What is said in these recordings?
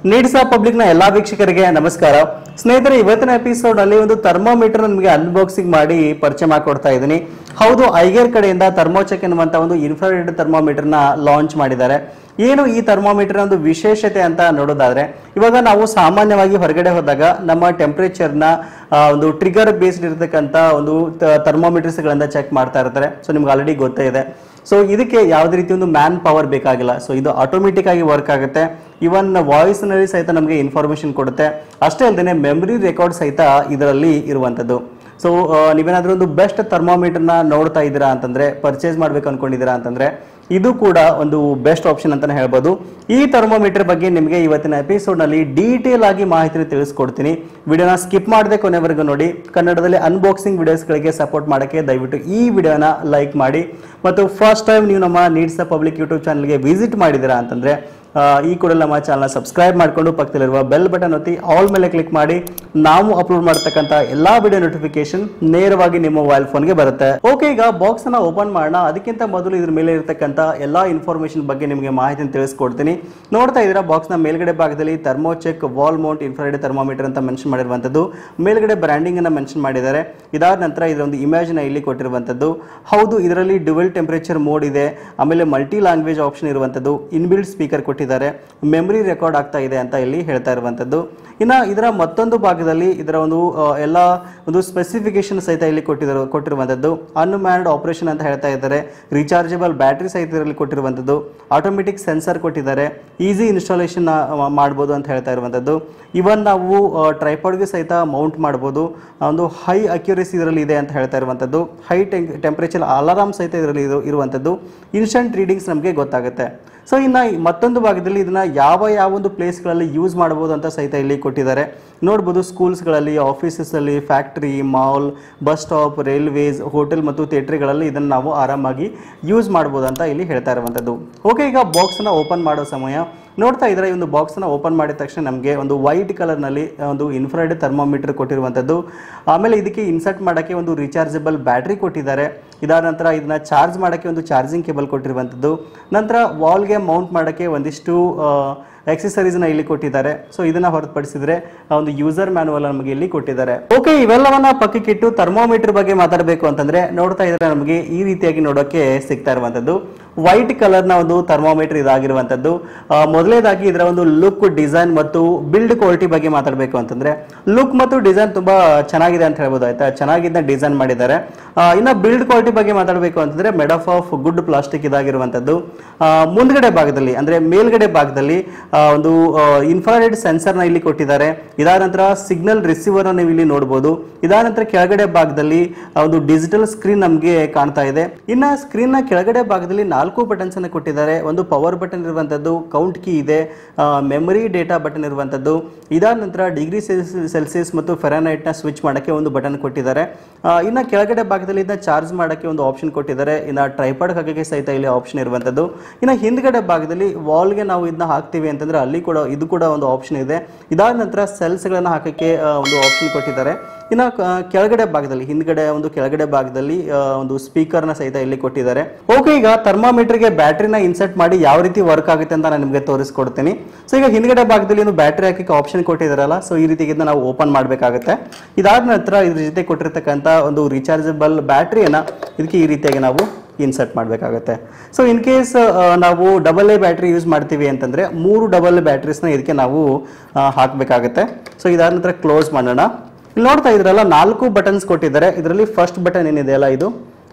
Needs public ನ ಎಲ್ಲಾ ವೀಕ್ಷಕರಿಗೆ ನಮಸ್ಕಾರ ಸ್ನೇಹಿತರೆ ಇವತ್ತಿನ ಎಪಿಸೋಡ್ ಅಲ್ಲಿ ಒಂದು ಥರ್ಮೋಮೀಟರ್ ನಿಮಗೆ ಅನ್ಬಾಕ್ಸಿಂಗ್ ಮಾಡಿ ಪರಿಚಯ ಮಾಡಿಕೊಡ್ತಾ ಇದ್ದೀನಿ ಹೌದು ಐಗೇರ್ ಕಡೆಯಿಂದ ಥರ್ಮೋಚೆಕ್ ಎನ್ನುವಂತ ಒಂದು ಇನ್ಫ್ರಾರೆಡ್ ಥರ್ಮೋಮೀಟರ್ ನ ಲಾಂಚ್ ಮಾಡಿದ್ದಾರೆ ಏನು ಈ ಥರ್ಮೋಮೀಟರ್ ಒಂದು ವಿಶೇಷತೆ ಅಂತ ನೋಡೋದಾದ್ರೆ ಇವಾಗ ನಾವು ಸಾಮಾನ್ಯವಾಗಿ ಹೊರಗಡೆ ಹೋದಾಗ ನಮ್ಮ ಟೆಂಪರೇಚರ್ನ ಒಂದು ಟ್ರಿಗರ್ ಬೇಸ್ಡ್ ಇರತಕ್ಕಂಥ ಒಂದು ಥರ್ಮೋಮೀಟರ್ಸ್ ಗಳಿಂದ ಚೆಕ್ ಮಾಡ್ತಾ ಇರ್ತಾರೆ ಸೊ ನಿಮ್ಗೆ ಆಲ್ರೆಡಿ ಗೊತ್ತೇ ಇದೆ ಸೊ ಇದಕ್ಕೆ ಯಾವುದೇ ರೀತಿ ಒಂದು ಮ್ಯಾನ್ ಪವರ್ ಬೇಕಾಗಿಲ್ಲ ಸೊ ಇದು ಆಟೋಮೆಟಿಕ್ ಆಗಿ ವರ್ಕ್ ಆಗುತ್ತೆ ಇವನ್ ವಾಯ್ಸ್ ನಲ್ಲಿ ಸಹಿತ ನಮಗೆ ಇನ್ಫಾರ್ಮೇಶನ್ ಕೊಡುತ್ತೆ ಅಷ್ಟೇ ಅಲ್ಲದೆ ಮೆಮರಿ ರೆಕಾರ್ಡ್ ಸಹಿತ ಇದರಲ್ಲಿ ಇರುವಂಥದ್ದು ಸೊ ನೀವೇನಾದ್ರೂ ಒಂದು ಬೆಸ್ಟ್ ಥರ್ಮೋಮೀಟರ್ನ ನೋಡ್ತಾ ಇದ್ದೀರಾ ಅಂತಂದ್ರೆ ಪರ್ಚೇಸ್ ಮಾಡ್ಬೇಕು ಅನ್ಕೊಂಡಿದ್ದೀರಾ ಅಂತಂದ್ರೆ ಇದು ಕೂಡ ಒಂದು ಬೆಸ್ಟ್ ಆಪ್ಷನ್ ಅಂತಾನೆ ಹೇಳ್ಬೋದು ಈ ಥರ್ಮೋಮೀಟರ್ ಬಗ್ಗೆ ನಿಮಗೆ ಇವತ್ತಿನ ಎಪಿಸೋಡ್ ನಲ್ಲಿ ಡೀಟೇಲ್ ಆಗಿ ಮಾಹಿತಿ ತಿಳಿಸ್ಕೊಡ್ತೀನಿ ವಿಡಿಯೋನ ಸ್ಕಿಪ್ ಮಾಡದೆ ಕೊನೆವರೆಗೂ ನೋಡಿ ಕನ್ನಡದಲ್ಲಿ ಅನ್ಬಾಕ್ಸಿಂಗ್ ವಿಡಿಯೋಸ್ಗಳಿಗೆ ಸಪೋರ್ಟ್ ಮಾಡೋಕ್ಕೆ ದಯವಿಟ್ಟು ಈ ವಿಡಿಯೋನ ಲೈಕ್ ಮಾಡಿ ಮತ್ತು ಫಸ್ಟ್ ಟೈಮ್ ನೀವು ನಮ್ಮ ನೀಡ್ಸ್ ಪಬ್ಲಿಕ್ ಯೂಟ್ಯೂಬ್ ಚಾನಲ್ಗೆ ವಿಸಿಟ್ ಮಾಡಿದ್ದೀರಾ ಅಂತಂದ್ರೆ ಆ, ಈ ಕೂಡಲೇ ನಮ್ಮ ಚಾನಲ್ ಸಬ್ಸ್ಕ್ರೈಬ್ ಮಾಡಿಕೊಂಡು ಪಕ್ಕದಲ್ಲಿರುವ ಬೆಲ್ ಬಟನ್ ಒತ್ತಿ ಆಲ್ ಮೇಲೆ ಕ್ಲಿಕ್ ಮಾಡಿ ನಾವು ಅಪ್ಲೋಡ್ ಮಾಡ್ತಕ್ಕಂಥ ಎಲ್ಲಾ ವಿಡಿಯೋ ನೋಟಿಫಿಕೇಶನ್ ನೇರವಾಗಿ ನಿಮ್ಮ ಮೊಬೈಲ್ ಫೋನ್ಗೆ ಬರುತ್ತೆ ಓಕೆ ಈಗ ಬಾಕ್ಸ್ ಅನ್ನ ಓಪನ್ ಮಾಡೋಣ ಅದಕ್ಕಿಂತ ಮೊದಲು ಇದ್ರ ಮೇಲೆ ಇರತಕ್ಕಂಥ ಎಲ್ಲಾ ಇನ್ಫಾರ್ಮೇಶನ್ ಬಗ್ಗೆ ನಿಮಗೆ ಮಾಹಿತಿ ತಿಳಿಸ್ಕೊಡ್ತೀನಿ ನೋಡ್ತಾ ಇದ್ದೀರಾ ಬಾಕ್ಸ್ ನ ಮೇಲ್ಗಡೆ ಭಾಗದಲ್ಲಿ Thermocheck wall mount infrared thermometer ಅಂತ ಮೆನ್ಷನ್ ಮಾಡಿರುವಂತದ್ದು ಮೇಲ್ಗಡೆ ಬ್ರ್ಯಾಂಡಿಂಗ್ ಅನ್ನ ಮೆನ್ಷನ್ ಮಾಡಿದ್ದಾರೆ ಇದಾದ ನಂತರ ಇದರ ಒಂದು ಇಮೇಜ್ ನ ಇಲ್ಲಿ ಕೊಟ್ಟಿರುವಂತದ್ದು ಹೌದು ಇದರಲ್ಲಿ ಡ್ಯುವೆಲ್ ಟೆಂಪರೇಚರ್ ಮೋಡ್ ಇದೆ ಆಮೇಲೆ ಮಲ್ಟಿ ಲ್ಯಾಂಗ್ವೇಜ್ ಆಪ್ಷನ್ ಇರುವಂತದ್ದು ಇನ್ಬಿಲ್ಡ್ ಸ್ಪೀಕರ್ ಕೊಟ್ಟಿದ್ದಾರೆ ಮೆಮರಿ ರೆಕಾರ್ಡ್ ಆಗ್ತಾ ಇದೆ ಅಂತ ಇಲ್ಲಿ ಹೇಳ್ತಾ ಇರುವಂತದ್ದು ಇನ್ನ ಇದರ ಮತ್ತೊಂದು ಭಾಗದಲ್ಲಿ ಇದರ ಒಂದು ಆ, ಎಲ್ಲ ಒಂದು ಸ್ಪೆಸಿಫಿಕೇಶನ್ ಸಹಿತ ಇಲ್ಲಿ ಕೊಟ್ಟಿರೋ ಕೊಟ್ಟಿರುವಂತದ್ದು ಅನ್ಮ್ಯಾನ್ಡ್ ಆಪರೇಷನ್ ಅಂತ ಹೇಳ್ತಾ ಇದ್ದಾರೆ ರೀಚಾರ್ಜಬಲ್ ಬ್ಯಾಟ್ರಿ ಸಹಿತ ಇದರಲ್ಲಿ ಕೊಟ್ಟಿರುವಂತದ್ದು ಆಟೋಮೆಟಿಕ್ ಸೆನ್ಸರ್ ಕೊಟ್ಟಿದ್ದಾರೆ ಈಸಿ ಇನ್ಸ್ಟಾಲೇಷನ್ ಮಾಡ್ಬೋದು ಅಂತ ಹೇಳ್ತಾ ಇರುವಂತದ್ದು ಇವನ್ ನಾವು ಟ್ರೈಪಾಡ್ಗೆ ಸಹಿತ ಮೌಂಟ್ ಮಾಡ್ಬೋದು ಆ, ಒಂದು ಹೈ ಅಕ್ಯುರೇಸಿ ಇದರಲ್ಲಿ ಇದೆ ಅಂತ ಹೇಳ್ತಾ ಇರುವಂತದ್ದು ಹೈ ಟೆಂಪರೇಚರ್ ಅಲಾರಾಮ್ ಸಹಿತ ಇದರಲ್ಲಿ ಇರು- ಇರುವಂತದ್ದು ಇನ್ಸ್ಟಂಟ್ ರೀಡಿಂಗ್ಸ್ ನಮಗೆ ಗೊತ್ತಾಗುತ್ತೆ ಸೊ ಇನ್ನು ಈ ಮತ್ತೊಂದು ಭಾಗದಲ್ಲಿ ಇದನ್ನ ಯಾವ ಯಾವ ಒಂದು ಪ್ಲೇಸ್ಗಳಲ್ಲಿ ಯೂಸ್ ಮಾಡಬಹುದು ಅಂತ ಸಹಿತ ಇಲ್ಲಿ ಕೊಟ್ಟಿದ್ದಾರೆ ನೋಡ್ಬೋದು ಸ್ಕೂಲ್ಸ್ಗಳಲ್ಲಿ ಆಫೀಸಸ್ಸಲ್ಲಿ factory mall bus stop railways hotel ಮತ್ತು ಥಿಯೇಟ್ರಿಗಳಲ್ಲಿ ಇದನ್ನು ನಾವು ಆರಾಮಾಗಿ ಯೂಸ್ ಮಾಡ್ಬೋದು ಅಂತ ಇಲ್ಲಿ ಹೇಳ್ತಾ ಇರುವಂಥದ್ದು ಓಕೆ ಈಗ ಬಾಕ್ಸನ್ನ ಓಪನ್ ಮಾಡೋ ಸಮಯ ನೋಡ್ತಾ ಇದ್ರೆ ಈ ಒಂದು ಬಾಕ್ಸನ್ನ ಓಪನ್ ಮಾಡಿದ ತಕ್ಷಣ ನಮಗೆ ಒಂದು ವೈಟ್ ಕಲರ್ನಲ್ಲಿ ಒಂದು ಇನ್ಫ್ರಾರೆಡ್ ಥರ್ಮೋಮೀಟರ್ ಕೊಟ್ಟಿರುವಂಥದ್ದು ಆಮೇಲೆ ಇದಕ್ಕೆ ಇನ್ಸರ್ಟ್ ಮಾಡೋಕ್ಕೆ ಒಂದು ರೀಚಾರ್ಜಬಲ್ ಬ್ಯಾಟ್ರಿ ಕೊಟ್ಟಿದ್ದಾರೆ ಇದಾದ ನಂತರ ಇದನ್ನ ಚಾರ್ಜ್ ಮಾಡೋಕ್ಕೆ ಒಂದು ಚಾರ್ಜಿಂಗ್ ಕೇಬಲ್ ಕೊಟ್ಟಿರುವಂಥದ್ದು ನಂತರ ವಾಲ್ಗೆ ಮೌಂಟ್ ಮಾಡೋಕ್ಕೆ ಒಂದಿಷ್ಟು ಎಕ್ಸೆಸರೀಸ್ನ ಇಲ್ಲಿ ಕೊಟ್ಟಿದ್ದಾರೆ ಸೊ ಇದನ್ನ ಹೊರತುಪಡಿಸಿದ್ರೆ ಆ ಒಂದು ಯೂಸರ್ ಮ್ಯಾನುವಲ್ ನಮಗೆ ಇಲ್ಲಿ ಕೊಟ್ಟಿದ್ದಾರೆ ಓಕೆ ಇವೆಲ್ಲವನ್ನ ಪಕ್ಕಕ್ಕಿಟ್ಟು ಥರ್ಮೋಮೀಟರ್ ಬಗ್ಗೆ ಮಾತಾಡಬೇಕು ಅಂತಂದ್ರೆ ನೋಡ್ತಾ ಇದ್ರೆ ನಮಗೆ ಈ ರೀತಿಯಾಗಿ ನೋಡೋಕೆ ಸಿಗ್ತಾ ಇರುವಂತದ್ದು ವೈಟ್ ಕಲರ್ನ ಒಂದು ಥರ್ಮೋಮೀಟರ್ ಇದಾಗಿರುವಂತದ್ದು ಆ, ಮೊದಲನೇದಾಗಿ ಇದರ ಒಂದು ಲುಕ್ ಡಿಸೈನ್ ಮತ್ತು ಬಿಲ್ಡ್ ಕ್ವಾಲಿಟಿ ಬಗ್ಗೆ ಮಾತಾಡಬೇಕು ಅಂತಂದ್ರೆ ಲುಕ್ ಮತ್ತು ಡಿಸೈನ್ ತುಂಬಾ ಚೆನ್ನಾಗಿದೆ ಅಂತ ಹೇಳ್ಬೋದು ಆಯ್ತಾ ಚೆನ್ನಾಗಿದ್ದ ಡಿಸೈನ್ ಮಾಡಿದ್ದಾರೆ ಆ, ಇನ್ನ ಬಿಲ್ಡ್ ಕ್ವಾಲಿಟಿ ಬಗ್ಗೆ ಮಾತಾಡಬೇಕು ಅಂತಂದ್ರೆ ಮೆಡಫ್ ಆಫ್ ಗುಡ್ ಪ್ಲಾಸ್ಟಿಕ್ ಇದಾಗಿರುವಂತದ್ದು ಆ, ಮುಂದ್ಗಡೆ ಭಾಗದಲ್ಲಿ ಅಂದ್ರೆ ಮೇಲ್ಗಡೆ ಭಾಗದಲ್ಲಿ ಆ, ಒಂದು ಇನ್ಫ್ರಾರೆಡ್ ಸೆನ್ಸರ್ನ ಇಲ್ಲಿ ಕೊಟ್ಟಿದ್ದಾರೆ ಇದಾದ ನಂತರ ಸಿಗ್ನಲ್ ರಿಸೀವರ್ ನೀವು ಇಲ್ಲಿ ನೋಡಬಹುದು ಇದಾದ ನಂತರ ಕೆಳಗಡೆ ಭಾಗದಲ್ಲಿ ಆ, ಒಂದು ಡಿಜಿಟಲ್ ಸ್ಕ್ರೀನ್ ನಮಗೆ ಕಾಣ್ತಾ ಇದೆ ಇನ್ನ ಸ್ಕ್ರೀನ್ ನ ಕೆಳಗಡೆ ಭಾಗದಲ್ಲಿ ನಾಲ್ಕು ಬಟನ್ಸ್ ಅನ್ನು ಕೊಟ್ಟಿದ್ದಾರೆ ಒಂದು ಪವರ್ ಬಟನ್ ಇರುವಂತದ್ದು ಕೌಂಟ್ ಕೀ ಇದೆ ಮೆಮರಿ ಡೇಟಾ ಬಟನ್ ಇರುವಂತದ್ದು ಇದಾದ ನಂತರ ಡಿಗ್ರಿ ಸೆಲ್ಸಿಯಸ್ ಮತ್ತು ಫೆರನೈಟ್ ನ ಸ್ವಿಚ್ ಮಾಡಕ್ಕೆ ಒಂದು ಬಟನ್ ಕೊಟ್ಟಿದ್ದಾರೆ ಆ, ಇನ್ನ ಕೆಳಗಡೆ ಭಾಗದಲ್ಲಿ ಇದನ್ನ ಚಾರ್ಜ್ ಮಾಡಕ್ಕೆ ಒಂದು ಆಪ್ಷನ್ ಕೊಟ್ಟಿದ್ದಾರೆ ಇನ್ನ ಟ್ರೈಪಾಡ್ ಹಾಕಕ್ಕೆ ಸಹಿತ ಇಲ್ಲಿ ಆಪ್ಷನ್ ಇರುವಂತದ್ದು ಇನ್ನ ಹಿಂದ್ಗಡೆ ಭಾಗದಲ್ಲಿ ವಾಲ್ಗೆ ನಾವು ಇದನ್ನ ಹಾಕ್ತೀವಿ ಅಂತಂದ್ರೆ ಅಲ್ಲಿ ಕೂಡ ಇದು ಕೂಡ ಒಂದು ಆಪ್ಷನ್ ಇದೆ ಇದಾದ ನಂತರ ಸೆಲ್ಸ್ ಗಳನ್ನ ಹಾಕಕ್ಕೆ ಆ, ಒಂದು ಆಪ್ಷನ್ ಕೊಟ್ಟಿದ್ದಾರೆ ಇನ್ನ ಕ- ಕೆಳಗಡೆ ಭಾಗದಲ್ಲಿ ಹಿಂದ್ಗಡೆ ಒಂದು ಕೆಳಗಡೆ ಭಾಗದಲ್ಲಿ ಆ, ಒಂದು ಸ್ಪೀಕರ್ನ ಸಹಿತ ಇಲ್ಲಿ ಕೊಟ್ಟಿದ್ದಾರೆ ಓಕೆ ಈಗ ಥರ್ಮಾಮೀಟರ್ಗೆ ಬ್ಯಾಟ್ರಿನ ಇನ್ಸರ್ಟ್ ಮಾಡಿ ಯಾವ ರೀತಿ ವರ್ಕ್ ಆಗುತ್ತೆ ಅಂತ ನಾನು ನಿಮಗೆ ತೋರಿಸ್ಕೊಡ್ತೀನಿ ಸೊ ಈಗ ಹಿಂದ್ಗಡೆ ಭಾಗದಲ್ಲಿ ಒಂದು ಬ್ಯಾಟ್ರಿ ಹಾಕಕ್ಕೆ ಆಪ್ಷನ್ ಕೊಟ್ಟಿದ್ದಾರಲ್ಲ ಸೊ ಈ ರೀತಿ ಇದನ್ನ ನಾವು ಓಪನ್ ಮಾಡಬೇಕಾಗುತ್ತೆ ಇದಾದ ನಂತರ ಇದ್ರ ಜೊತೆ ಕೊಟ್ಟಿರ್ತಕ್ಕಂಥ ಒಂದು ರೀಚಾರ್ಜಬಲ್ ಬ್ಯಾಟ್ರಿಯನ್ನ ಇದಕ್ಕೆ ಈ ರೀತಿಯಾಗಿ ನಾವು ಇನ್ಸರ್ಟ್ ಮಾಡಬೇಕಾಗುತ್ತೆ ಸೊ ಇನ್ ಕೇಸ್ ನಾವು ಡಬಲ್ ಎ ಬ್ಯಾಟ್ರಿ ಯೂಸ್ ಮಾಡ್ತೀವಿ ಅಂತಂದ್ರೆ ಮೂರು ಡಬಲ್ ಬ್ಯಾಟ್ರೀಸ್ನ ಇದಕ್ಕೆ ನಾವು ಆ, ಹಾಕಬೇಕಾಗುತ್ತೆ ಸೊ ಇದಾದ ನಂತರ ಕ್ಲೋಸ್ ಮಾಡೋಣ ಇಲ್ಲಿ ನೋಡ್ತಾ ಇದ್ರಲ್ಲ ನಾಲ್ಕು ಬಟನ್ಸ್ ಕೊಟ್ಟಿದ್ದಾರೆ ಇದರಲ್ಲಿ ಫಸ್ಟ್ ಬಟನ್ ಏನಿದೆಯಲ್ಲ ಇದು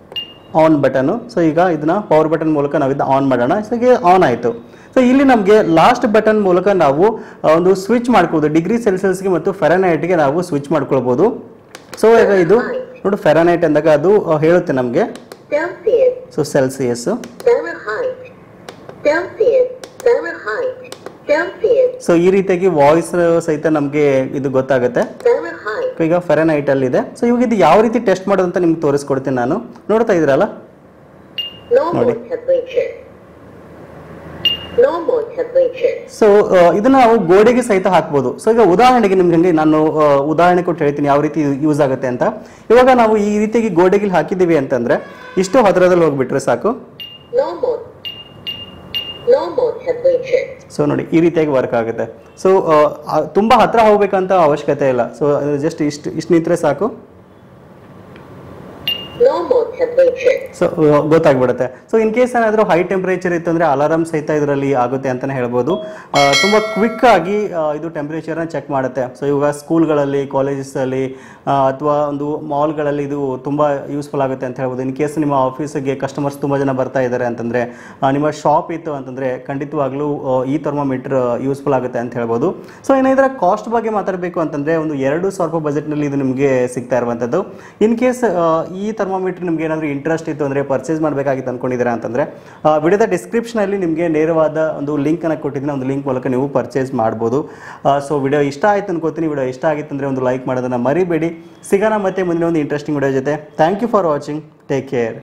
ಆನ್ ಬಟನ್ ಸೊ ಈಗ ಇದನ್ನ ಪವರ್ ಬಟನ್ ಮೂಲಕ ನಾವು ಇದನ್ನ ಆನ್ ಮಾಡೋಣ ಸೊ ಈಗ ಆನ್ ಆಯಿತು ಸೊ ಇಲ್ಲಿ ನಮಗೆ ಲಾಸ್ಟ್ ಬಟನ್ ಮೂಲಕ ನಾವು ಆ, ಒಂದು ಸ್ವಿಚ್ ಮಾಡ್ಕೋಬೋದು ಡಿಗ್ರಿ ಸೆಲ್ಸಿಯಸ್ಗೆ ಮತ್ತು ಫೆರನೈಟ್ಗೆ ನಾವು ಸ್ವಿಚ್ ಮಾಡ್ಕೊಳ್ಬೋದು ಸೊ ಈಗ ಇದು ನೋಡಿ ಫೆರನೈಟ್ ಅಂದಾಗ ಅದು ಆ, ಹೇಳುತ್ತೆ ನಮಗೆ Celsius, so Celsius Fahrenheit, Celsius, Fahrenheit, Celsius, so ಈ ರೀತಿಯಾಗಿ ವಾಯ್ಸ್ ಸಹಿತ ನಮಗೆ ಇದು ಗೊತ್ತಾಗುತ್ತೆ Fahrenheit, ಈಗ ಫೆರನೈಟ್ ಅಲ್ಲಿ ಇದೆ ಸೊ ಇವಾಗ ಇದು ಯಾವ ರೀತಿ ಟೆಸ್ಟ್ ಮಾಡೋದು ಅಂತ ನಿಮ್ಗೆ ತೋರಿಸ್ಕೊಡ್ತೀನಿ ನಾನು ನೋಡ್ತಾ ಇದ್ರಲ್ಲ normal ನೋಡಿ. temperature, normal temperature, ಸೊ ಇದನ್ನ ನಾವು ಗೋಡೆಗೆ ಸಹಿತ ಹಾಕ್ಬೋದು ಸೊ ಈಗ ಉದಾಹರಣೆಗೆ ನಿಮ್ಗೆ ಹಂಗೆ ನಾನು ಆ, ಉದಾಹರಣೆ ಕೊಟ್ಟು ಹೇಳ್ತೀನಿ ಯಾವ ರೀತಿ ಯೂಸ್ ಆಗುತ್ತೆ ಅಂತ ಇವಾಗ ನಾವು ಈ ರೀತಿಯಾಗಿ ಗೋಡೆಗೆ ಹಾಕಿದ್ದೀವಿ ಅಂತಂದ್ರೆ ಇಷ್ಟು ಹತ್ತಿರದಲ್ಲಿ ಹೋಗ್ಬಿಟ್ರೆ ಸಾಕು normal, Normal temperature. ಸೊ ನೋಡಿ ಈ ರೀತಿಯಾಗಿ ವರ್ಕ್ ಆಗುತ್ತೆ ಸೊ ತುಂಬ ಹತ್ರ ಹೋಗ್ಬೇಕಂತ ಅವಶ್ಯಕತೆ ಇಲ್ಲ ಸೊ ಜಸ್ಟ್ ಇಷ್ಟು ಇಷ್ಟು ನಿಂತರೆ ಸಾಕು Normal temperature. ಸೊ ಗೊತ್ತಾಗ್ಬಿಡುತ್ತೆ ಸೊ ಇನ್ ಕೇಸ್ ಏನಾದರೂ ಹೈ ಟೆಂಪ್ರೇಚರ್ ಇತ್ತು ಅಂದರೆ ಅಲಾರಮ್ ಸಹಿತ ಇದರಲ್ಲಿ ಆಗುತ್ತೆ ಅಂತಲೇ ಹೇಳ್ಬೋದು ಆ, ತುಂಬ ಕ್ವಿಕ್ ಆಗಿ ಆ, ಇದು ಟೆಂಪ್ರೇಚರ್ನ ಚೆಕ್ ಮಾಡುತ್ತೆ ಸೊ ಇವಾಗ ಸ್ಕೂಲ್ಗಳಲ್ಲಿ ಕಾಲೇಜಸಲ್ಲಿ ಅಥವಾ ಒಂದು ಮಾಲ್ಗಳಲ್ಲಿ ಇದು ತುಂಬ ಯೂಸ್ಫುಲ್ ಆಗುತ್ತೆ ಅಂತ ಹೇಳ್ಬೋದು ಇನ್ ಕೇಸ್ ನಿಮ್ಮ ಆಫೀಸಿಗೆ ಕಸ್ಟಮರ್ಸ್ ತುಂಬ ಜನ ಬರ್ತಾ ಇದ್ದಾರೆ ಅಂತಂದರೆ ನಿಮ್ಮ ಶಾಪ್ ಇತ್ತು ಅಂತಂದರೆ ಖಂಡಿತವಾಗ್ಲೂ ಆ, ಈ ಥರ್ಮೋಮೀಟರ್ ಯೂಸ್ಫುಲ್ ಆಗುತ್ತೆ ಅಂತ ಹೇಳ್ಬೋದು ಸೊ ಏನಾದ್ರೆ ಕಾಸ್ಟ್ ಬಗ್ಗೆ ಮಾತಾಡಬೇಕು ಅಂತಂದರೆ ಒಂದು ಎರಡು ಸಾವಿರ ರೂಪಾಯಿ ಬಜೆಟ್ನಲ್ಲಿ ಇದು ನಿಮಗೆ ಸಿಗ್ತಾ ಇರುವಂಥದ್ದು ಇನ್ ಕೇಸ್ ಈ ಥರ್ಮೋಮೀಟರ್ ನಿಮ್ಗೆ ಏನಾದರೂ ಇಂಟ್ರೆಸ್ಟ್ ಇತ್ತು ಅಂದರೆ ಪರ್ಚೇಸ್ ಮಾಡಬೇಕಾಗಿತ್ತು ಅಂದ್ಕೊಂಡಿದ್ದೀರಾ ಅಂತಂದರೆ ವಿಡಿಯೋದ ಡಿಸ್ಕ್ರಿಪ್ಷನಲ್ಲಿ ನಿಮಗೆ ನೇರವಾದ ಒಂದು ಲಿಂಕನ್ನು ಕೊಟ್ಟಿದ್ದೀನಿ ಒಂದು ಲಿಂಕ್ ಮೂಲಕ ನೀವು ಪರ್ಚೇಸ್ ಮಾಡ್ಬೋದು ಸೊ ವಿಡಿಯೋ ಇಷ್ಟ ಆಯ್ತು ಅನ್ಕೋತೀನಿ ವಿಡಿಯೋ ಇಷ್ಟ ಆಗಿತ್ತು ಅಂದರೆ ಒಂದು ಲೈಕ್ ಮಾಡೋದನ್ನು ಮರಿಬೇಡಿ ಸಿಗೋಣ ಮತ್ತೆ ಮುಂದಿನ ಒಂದು ಇಂಟ್ರೆಸ್ಟಿಂಗ್ ವಿಡಿಯೋ ಜೊತೆ thank you for watching take care